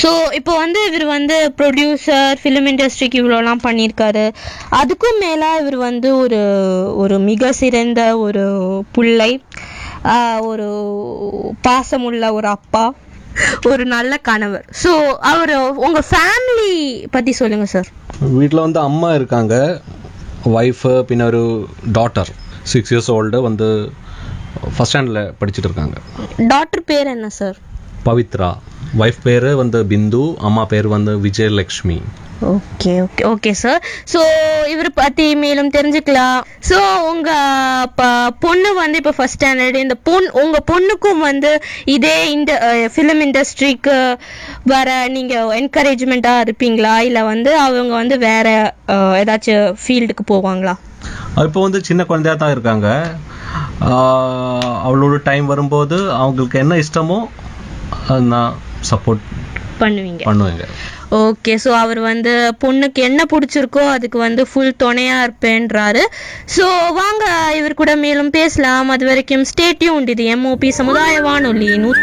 so இப்போ வந்து இவர் வந்து ப்ரொடியூசர் ஃபிலிம் இண்டஸ்ட்ரிக்கு இவ்வளோலாம் பண்ணியிருக்காரு அதுக்கும் மேலே இவர் வந்து ஒரு ஒரு மிக சிறந்த ஒரு புள்ளை ஆஹ் ஒரு பாசமுள்ள ஒரு அப்பா ஒரு நல்ல கணவர் ஸோ அவர் உங்கள் ஃபேமிலி பற்றி சொல்லுங்கள் சார் வீட்டில் வந்து அம்மா இருக்காங்க ஒய்ஃபு பின்ன ஒரு டாட்டர் சிக்ஸ் இயர்ஸ் ஓல்டு வந்து ஃபஸ்ட் ஸ்டாண்டர்டில் படிச்சுட்டு இருக்காங்க டாக்டர் பேர் என்ன சார் பவித்ரா ஒய்ஃப் பேர் வந்து பிந்து அம்மா பேர் வந்து Vijayalakshmi okay okay okay sir so இவர் பற்றி மேலும் தெரிஞ்சுக்கலாம் ஸோ உங்கள் ப பொண்ணு வந்து இப்போ ஃபர்ஸ்ட் ஸ்டாண்டர்டு இந்த பொண் உங்கள் பொண்ணுக்கும் வந்து இதே இந்த ஃபிலிம் இண்டஸ்ட்ரிக்கு வர நீங்கள் என்கரேஜ்மெண்ட்டாக இருப்பீங்களா இல்லை வந்து அவங்க வந்து வேற அஹ், ஏதாச்சும் ஃபீல்டுக்கு போவாங்களா இப்போ வந்து சின்ன குழந்தையா தான் இருக்காங்க ஆஹ் அவளோட டைம் வரும்போது அவங்களுக்கு என்ன இஷ்டமோ அது நான் சப்போர்ட் பண்ணுவீங்க பண்ணுவேங்க ஓகே ஸோ அவர் வந்து பொண்ணுக்கு என்ன பிடிச்சிருக்கோ அதுக்கு வந்து ஃபுல் துணையா இருப்பேன்றாரு ஸோ வாங்க இவர் கூட மேலும் பேசலாம் அது வரைக்கும் ஸ்டேட்யூன் இது எம்ஓபி சமுதாய வானொலி நூற்றி